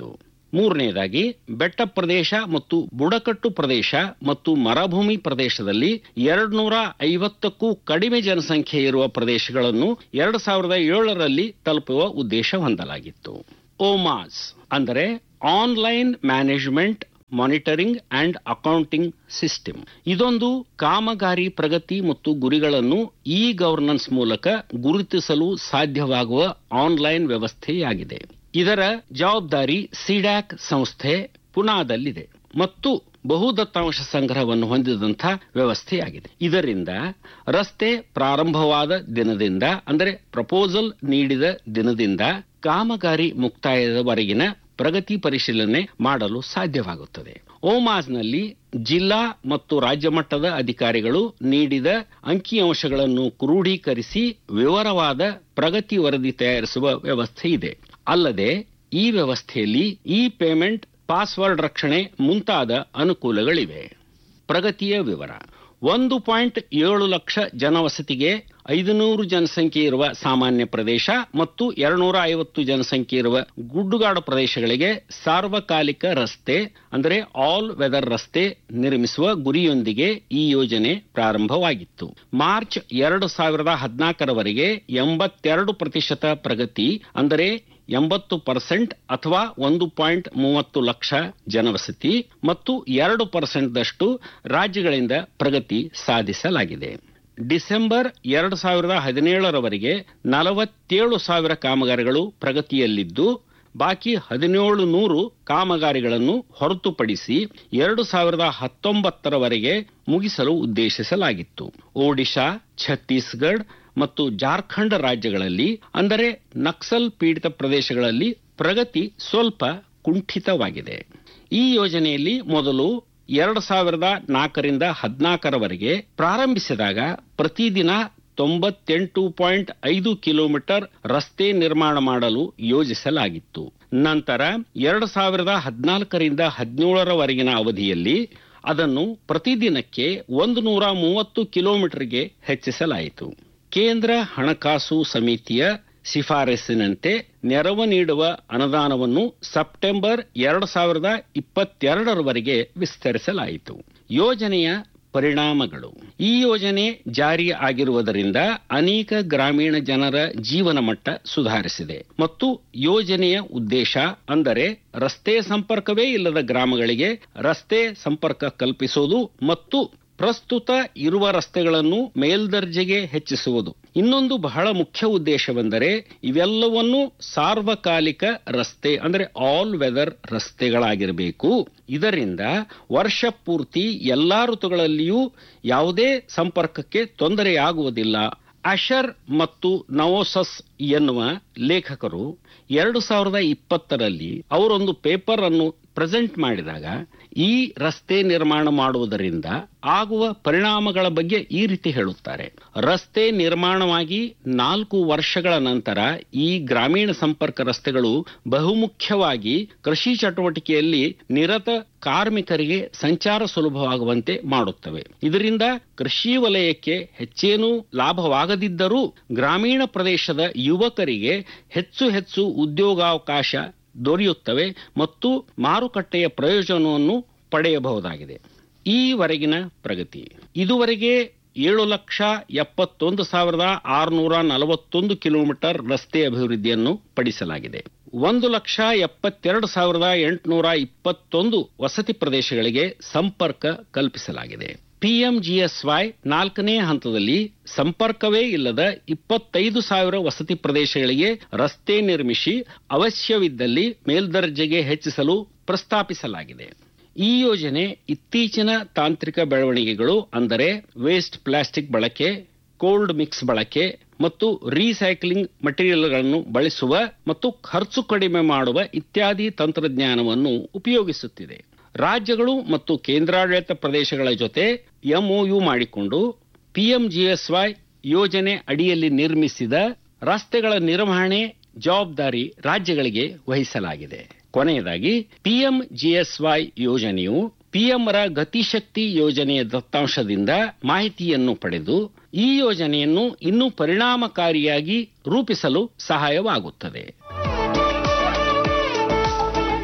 ಮೂರನೇದಾಗಿ ಬೆಟ್ಟ ಪ್ರದೇಶ ಮತ್ತು ಬುಡಕಟ್ಟು ಪ್ರದೇಶ ಮತ್ತು ಮರುಭೂಮಿ ಪ್ರದೇಶದಲ್ಲಿ ಎರಡು ನೂರ ಐವತ್ತಕ್ಕೂ ಕಡಿಮೆ ಜನಸಂಖ್ಯೆ ಇರುವ ಪ್ರದೇಶಗಳನ್ನು ಎರಡು ಸಾವಿರದ ಏಳರಲ್ಲಿ ತಲುಪುವ ಉದ್ದೇಶ ಹೊಂದಲಾಗಿತ್ತು ಓಮಾಸ್ ಅಂದರೆ online management monitoring and accounting system ಇದೊಂದು ಕಾಮಗಾರಿ ಪ್ರಗತಿ ಮತ್ತು ಗುರಿಗಳನ್ನು ಇ ಗವರ್ನೆನ್ಸ್ ಮೂಲಕ ಗುರುತಿಸಲು ಸಾಧ್ಯವಾಗುವ ಆನ್ಲೈನ್ ವ್ಯವಸ್ಥೆಯಾಗಿದೆ ಇದರ ಜವಾಬ್ದಾರಿ ಸಿಡ್ಯಾಕ್ ಸಂಸ್ಥೆ ಪುನಾದಲ್ಲಿದೆ ಮತ್ತು ಬಹು ದತ್ತಾಂಶ ಸಂಗ್ರಹವನ್ನು ಹೊಂದಿದಂಥ ವ್ಯವಸ್ಥೆಯಾಗಿದೆ ಇದರಿಂದ ರಸ್ತೆ ಪ್ರಾರಂಭವಾದ ದಿನದಿಂದ ಅಂದರೆ ಪ್ರಪೋಸಲ್ ನೀಡಿದ ದಿನದಿಂದ ಕಾಮಗಾರಿ ಮುಕ್ತಾಯದವರೆಗಿನ ಪ್ರಗತಿ ಪರಿಶೀಲನೆ ಮಾಡಲು ಸಾಧ್ಯವಾಗುತ್ತದೆ ಓಮಾಸ್ನಲ್ಲಿ ಜಿಲ್ಲಾ ಮತ್ತು ರಾಜ್ಯ ಮಟ್ಟದ ಅಧಿಕಾರಿಗಳು ನೀಡಿದ ಅಂಕಿಅಂಶಗಳನ್ನು ಕ್ರೋಢೀಕರಿಸಿ ವಿವರವಾದ ಪ್ರಗತಿ ವರದಿ ತಯಾರಿಸುವ ವ್ಯವಸ್ಥೆ ಇದೆ ಅಲ್ಲದೆ ಈ ವ್ಯವಸ್ಥೆಯಲ್ಲಿ ಇ ಪೇಮೆಂಟ್ ಪಾಸ್ವರ್ಡ್ ರಕ್ಷಣೆ ಮುಂತಾದ ಅನುಕೂಲಗಳಿವೆ ಪ್ರಗತಿಯ ವಿವರ ಒಂದು ಪಾಯಿಂಟ್ ಏಳು ಲಕ್ಷ ಜನವಸತಿಗೆ ಐದುನೂರು ಜನಸಂಖ್ಯೆ ಇರುವ ಸಾಮಾನ್ಯ ಪ್ರದೇಶ ಮತ್ತು ಎರಡ್ನೂರ ಐವತ್ತು ಜನಸಂಖ್ಯೆ ಇರುವ ಗುಡ್ಡುಗಾಡು ಪ್ರದೇಶಗಳಿಗೆ ಸಾರ್ವಕಾಲಿಕ ರಸ್ತೆ ಅಂದರೆ ಆಲ್ ವೆದರ್ ರಸ್ತೆ ನಿರ್ಮಿಸುವ ಗುರಿಯೊಂದಿಗೆ ಈ ಯೋಜನೆ ಪ್ರಾರಂಭವಾಗಿತ್ತು ಮಾರ್ಚ್ ಎರಡು ಸಾವಿರದ ಹದಿನಾಲ್ಕರವರೆಗೆ ಎಂಬತ್ತೆರಡು ಪ್ರತಿಶತ ಪ್ರಗತಿ ಅಂದರೆ ಎಂಬತ್ತು ಪರ್ಸೆಂಟ್ ಅಥವಾ ಒಂದು ಪಾಯಿಂಟ್ ಮೂವತ್ತು ಲಕ್ಷ ಜನವಸತಿ ಮತ್ತು ಎರಡು ಪರ್ಸೆಂಟ್ದಷ್ಟು ರಾಜ್ಯಗಳಿಂದ ಪ್ರಗತಿ ಸಾಧಿಸಲಾಗಿದೆ ಡಿಸೆಂಬರ್ ಎರಡು ಸಾವಿರದ ಹದಿನೇಳರವರೆಗೆ ನಲವತ್ತೇಳು ಸಾವಿರ ಕಾಮಗಾರಿಗಳು ಪ್ರಗತಿಯಲ್ಲಿದ್ದು ಬಾಕಿ ಹದಿನೇಳು ನೂರು ಕಾಮಗಾರಿಗಳನ್ನು ಹೊರತುಪಡಿಸಿ ಎರಡು ಸಾವಿರದ ಹತ್ತೊಂಬತ್ತರವರೆಗೆ ಮುಗಿಸಲು ಉದ್ದೇಶಿಸಲಾಗಿತ್ತು ಒಡಿಶಾ ಛತ್ತೀಸ್ಗಢ ಮತ್ತು ಜಾರ್ಖಂಡ್ ರಾಜ್ಯಗಳಲ್ಲಿ ಅಂದರೆ ನಕ್ಸಲ್ ಪೀಡಿತ ಪ್ರದೇಶಗಳಲ್ಲಿ ಪ್ರಗತಿ ಸ್ವಲ್ಪ ಕುಂಠಿತವಾಗಿದೆ ಈ ಯೋಜನೆಯಲ್ಲಿ ಮೊದಲು ಎರಡು ಸಾವಿರದ ನಾಲ್ಕರಿಂದ ಹದಿನಾಲ್ಕರವರೆಗೆ ಪ್ರಾರಂಭಿಸಿದಾಗ ಪ್ರತಿದಿನ ತೊಂಬತ್ತೆಂಟು ಪಾಯಿಂಟ್ ಐದು ಕಿಲೋಮೀಟರ್ ರಸ್ತೆ ನಿರ್ಮಾಣ ಮಾಡಲು ಯೋಜಿಸಲಾಗಿತ್ತು ನಂತರ ಎರಡು ಸಾವಿರದ ಹದಿನಾಲ್ಕರಿಂದ ಹದಿನೇಳರವರೆಗಿನ ಅವಧಿಯಲ್ಲಿ ಅದನ್ನು ಪ್ರತಿದಿನಕ್ಕೆ ಒಂದು ನೂರ ಮೂವತ್ತು ಕಿಲೋಮೀಟರ್ಗೆ ಹೆಚ್ಚಿಸಲಾಯಿತು ಕೇಂದ್ರ ಹಣಕಾಸು ಸಮಿತಿಯ ಶಿಫಾರಸಿನಂತೆ ನೆರವು ನೀಡುವ ಅನುದಾನವನ್ನು ಸೆಪ್ಟೆಂಬರ್ ಎರಡು ಸಾವಿರದ ಇಪ್ಪತ್ತೆರಡರವರೆಗೆ ವಿಸ್ತರಿಸಲಾಯಿತು ಯೋಜನೆಯ ಪರಿಣಾಮಗಳು ಈ ಯೋಜನೆ ಜಾರಿ ಆಗಿರುವುದರಿಂದ ಅನೇಕ ಗ್ರಾಮೀಣ ಜನರ ಜೀವನ ಮಟ್ಟ ಸುಧಾರಿಸಿದೆ ಮತ್ತು ಯೋಜನೆಯ ಉದ್ದೇಶ ಅಂದರೆ ರಸ್ತೆ ಸಂಪರ್ಕವೇ ಇಲ್ಲದ ಗ್ರಾಮಗಳಿಗೆ ರಸ್ತೆ ಸಂಪರ್ಕ ಕಲ್ಪಿಸುವುದು ಮತ್ತು ಪ್ರಸ್ತುತ ಇರುವ ರಸ್ತೆಗಳನ್ನು ಮೇಲ್ದರ್ಜೆಗೆ ಹೆಚ್ಚಿಸುವುದು ಇನ್ನೊಂದು ಬಹಳ ಮುಖ್ಯ ಉದ್ದೇಶವೆಂದರೆ ಇವೆಲ್ಲವನ್ನು ಸಾರ್ವಕಾಲಿಕ ರಸ್ತೆ ಅಂದರೆ ಆಲ್ ವೆದರ್ ರಸ್ತೆಗಳಾಗಿರಬೇಕು ಇದರಿಂದ ವರ್ಷ ಪೂರ್ತಿ ಎಲ್ಲಾ ಋತುಗಳಲ್ಲಿಯೂ ಯಾವುದೇ ಸಂಪರ್ಕಕ್ಕೆ ತೊಂದರೆಯಾಗುವುದಿಲ್ಲ ಅಶರ್ ಮತ್ತು ನವೋಸಸ್ ಎನ್ನುವ ಲೇಖಕರು ಎರಡು ಸಾವಿರದ ಇಪ್ಪತ್ತರಲ್ಲಿ ಅವರೊಂದು ಪೇಪರ್ ಅನ್ನು ಪ್ರೆಸೆಂಟ್ ಮಾಡಿದಾಗ ಈ ರಸ್ತೆ ನಿರ್ಮಾಣ ಮಾಡುವುದರಿಂದ ಆಗುವ ಪರಿಣಾಮಗಳ ಬಗ್ಗೆ ಈ ರೀತಿ ಹೇಳುತ್ತಾರೆ ರಸ್ತೆ ನಿರ್ಮಾಣವಾಗಿ ನಾಲ್ಕು ವರ್ಷಗಳ ನಂತರ ಈ ಗ್ರಾಮೀಣ ಸಂಪರ್ಕ ರಸ್ತೆಗಳು ಬಹುಮುಖ್ಯವಾಗಿ ಕೃಷಿ ಚಟುವಟಿಕೆಯಲ್ಲಿ ನಿರತ ಕಾರ್ಮಿಕರಿಗೆ ಸಂಚಾರ ಸುಲಭವಾಗುವಂತೆ ಮಾಡುತ್ತವೆ ಇದರಿಂದ ಕೃಷಿ ವಲಯಕ್ಕೆ ಹೆಚ್ಚೇನೂ ಲಾಭವಾಗದಿದ್ದರೂ ಗ್ರಾಮೀಣ ಪ್ರದೇಶದ ಯುವಕರಿಗೆ ಹೆಚ್ಚು ಹೆಚ್ಚು ಉದ್ಯೋಗಾವಕಾಶ ದೊರೆಯುತ್ತವೆ ಮತ್ತು ಮಾರುಕಟ್ಟೆಯ ಪ್ರಯೋಜನವನ್ನು ಪಡೆಯಬಹುದಾಗಿದೆ ಈವರೆಗಿನ ಪ್ರಗತಿ ಇದುವರೆಗೆ ಏಳು ಲಕ್ಷ ಎಪ್ಪತ್ತೊಂದು ಸಾವಿರದ ಆರುನೂರ ನಲವತ್ತೊಂದು ಕಿಲೋಮೀಟರ್ ರಸ್ತೆ ಅಭಿವೃದ್ಧಿಯನ್ನು ಪಡಿಸಲಾಗಿದೆ ಒಂದು ಲಕ್ಷ ಎಪ್ಪತ್ತೆರಡು ಸಾವಿರದ ಎಂಟುನೂರ ಇಪ್ಪತ್ತೊಂದು ವಸತಿ ಪ್ರದೇಶಗಳಿಗೆ ಸಂಪರ್ಕ ಕಲ್ಪಿಸಲಾಗಿದೆ ಪಿಎಂಜಿಎಸ್ವೈ ನಾಲ್ಕನೇ ಹಂತದಲ್ಲಿ ಸಂಪರ್ಕವೇ ಇಲ್ಲದ ಇಪ್ಪತ್ತೈದು ಸಾವಿರ ವಸತಿ ಪ್ರದೇಶಗಳಿಗೆ ರಸ್ತೆ ನಿರ್ಮಿಸಿ ಅವಶ್ಯವಿದ್ದಲ್ಲಿ ಮೇಲ್ದರ್ಜೆಗೆ ಹೆಚ್ಚಿಸಲು ಪ್ರಸ್ತಾಪಿಸಲಾಗಿದೆ ಈ ಯೋಜನೆ ಇತ್ತೀಚಿನ ತಾಂತ್ರಿಕ ಬೆಳವಣಿಗೆಗಳು ಅಂದರೆ ವೇಸ್ಟ್ ಪ್ಲಾಸ್ಟಿಕ್ ಬಳಕೆ ಕೋಲ್ಡ್ ಮಿಕ್ಸ್ ಬಳಕೆ ಮತ್ತು ರೀಸೈಕ್ಲಿಂಗ್ ಮಟೀರಿಯಲ್ಗಳನ್ನು ಬಳಸುವ ಮತ್ತು ಖರ್ಚು ಕಡಿಮೆ ಮಾಡುವ ಇತ್ಯಾದಿ ತಂತ್ರಜ್ಞಾನವನ್ನು ಉಪಯೋಗಿಸುತ್ತಿದೆ ರಾಜ್ಯಗಳು ಮತ್ತು ಕೇಂದ್ರಾಡಳಿತ ಪ್ರದೇಶಗಳ ಜೊತೆ ಎಂಒಯು ಮಾಡಿಕೊಂಡು ಪಿಎಂಜಿಎಸ್ವೈ ಯೋಜನೆ ಅಡಿಯಲ್ಲಿ ನಿರ್ಮಿಸಿದ ರಸ್ತೆಗಳ ನಿರ್ವಹಣೆ ಜವಾಬ್ದಾರಿ ರಾಜ್ಯಗಳಿಗೆ ವಹಿಸಲಾಗಿದೆ ಕೊನೆಯದಾಗಿ ಪಿಎಂಜಿಎಸ್ವೈ ಯೋಜನೆಯು ಪಿಎಂರ ಗತಿಶಕ್ತಿ ಯೋಜನೆಯ ದತ್ತಾಂಶದಿಂದ ಮಾಹಿತಿಯನ್ನು ಪಡೆದು ಈ ಯೋಜನೆಯನ್ನು ಇನ್ನೂ ಪರಿಣಾಮಕಾರಿಯಾಗಿ ರೂಪಿಸಲು ಸಹಾಯವಾಗುತ್ತದೆ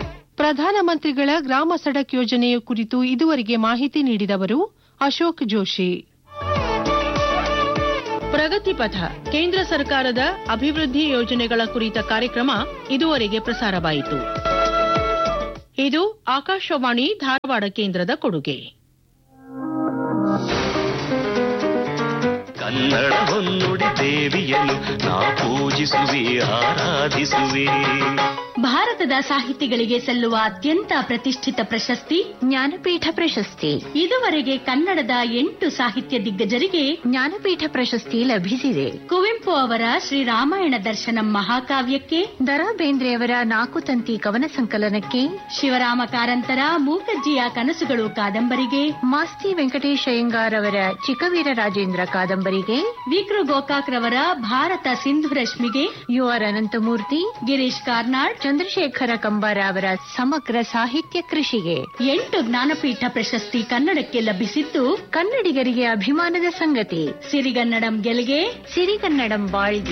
ಪ್ರಧಾನಮಂತ್ರಿಗಳ ಗ್ರಾಮ ಸಡಕ್ ಯೋಜನೆಯ ಕುರಿತು ಇದುವರೆಗೆ ಮಾಹಿತಿ ನೀಡಿದವರು ಅಶೋಕ್ ಜೋಶಿ ಪ್ರಗತಿ ಪಥ ಕೇಂದ್ರ ಸರ್ಕಾರದ ಅಭಿವೃದ್ಧಿ ಯೋಜನೆಗಳ ಕುರಿತ ಕಾರ್ಯಕ್ರಮ ಇದುವರೆಗೆ ಪ್ರಸಾರವಾಯಿತು ಇದು ಆಕಾಶವಾಣಿ ಧಾರವಾಡ ಕೇಂದ್ರದ ಕೊಡುಗೆ ಕನ್ನಡ ಹೊನ್ನುಡಿ ದೇವಿಯನ್ನು ನಾ ಪೂಜಿಸುವೆ ಆರಾಧಿಸುವೆ ಭಾರತದ ಸಾಹಿತಿಗಳಿಗೆ ಸಲ್ಲುವ ಅತ್ಯಂತ ಪ್ರತಿಷ್ಠಿತ ಪ್ರಶಸ್ತಿ ಜ್ಞಾನಪೀಠ ಪ್ರಶಸ್ತಿ ಇದುವರೆಗೆ ಕನ್ನಡದ ಎಂಟು ಸಾಹಿತ್ಯ ದಿಗ್ಗಜರಿಗೆ ಜ್ಞಾನಪೀಠ ಪ್ರಶಸ್ತಿ ಲಭಿಸಿದೆ ಕುವೆಂಪು ಅವರ ಶ್ರೀರಾಮಾಯಣ ದರ್ಶನಂ ಮಹಾಕಾವ್ಯಕ್ಕೆ ದರಾ ಬೇಂದ್ರೆಯವರ ನಾಲ್ಕು ತಂತಿ ಕವನ ಸಂಕಲನಕ್ಕೆ ಶಿವರಾಮ ಕಾರಂತರ ಮೂಕಜ್ಜಿಯ ಕನಸುಗಳು ಕಾದಂಬರಿಗೆ ಮಾಸ್ತಿ ವೆಂಕಟೇಶ್ ಅಯ್ಯಂಗಾರ್ ಅವರ ಚಿಕ್ಕವೀರ ರಾಜೇಂದ್ರ ಕಾದಂಬರಿಗೆ ವಿಕ್ರು ಗೋಕಾಕ್ ರವರ ಭಾರತ ಸಿಂಧು ರಶ್ಮಿಗೆ ಯು ಆರ್ ಅನಂತಮೂರ್ತಿ ಗಿರೀಶ್ ಕಾರ್ನಾಡ್ ಚಂದ್ರಶೇಖರ ಕಂಬಾರ ಅವರ ಸಮಗ್ರ ಸಾಹಿತ್ಯ ಕೃಷಿಗೆ ಎಂಟು ಜ್ಞಾನಪೀಠ ಪ್ರಶಸ್ತಿ ಕನ್ನಡಕ್ಕೆ ಲಭಿಸಿದ್ದು ಕನ್ನಡಿಗರಿಗೆ ಅಭಿಮಾನದ ಸಂಗತಿ ಸಿರಿಗನ್ನಡಂ ಗೆಲ್ಗೆ ಸಿರಿಗನ್ನಡಂ ಬಾಳ್ಗೆ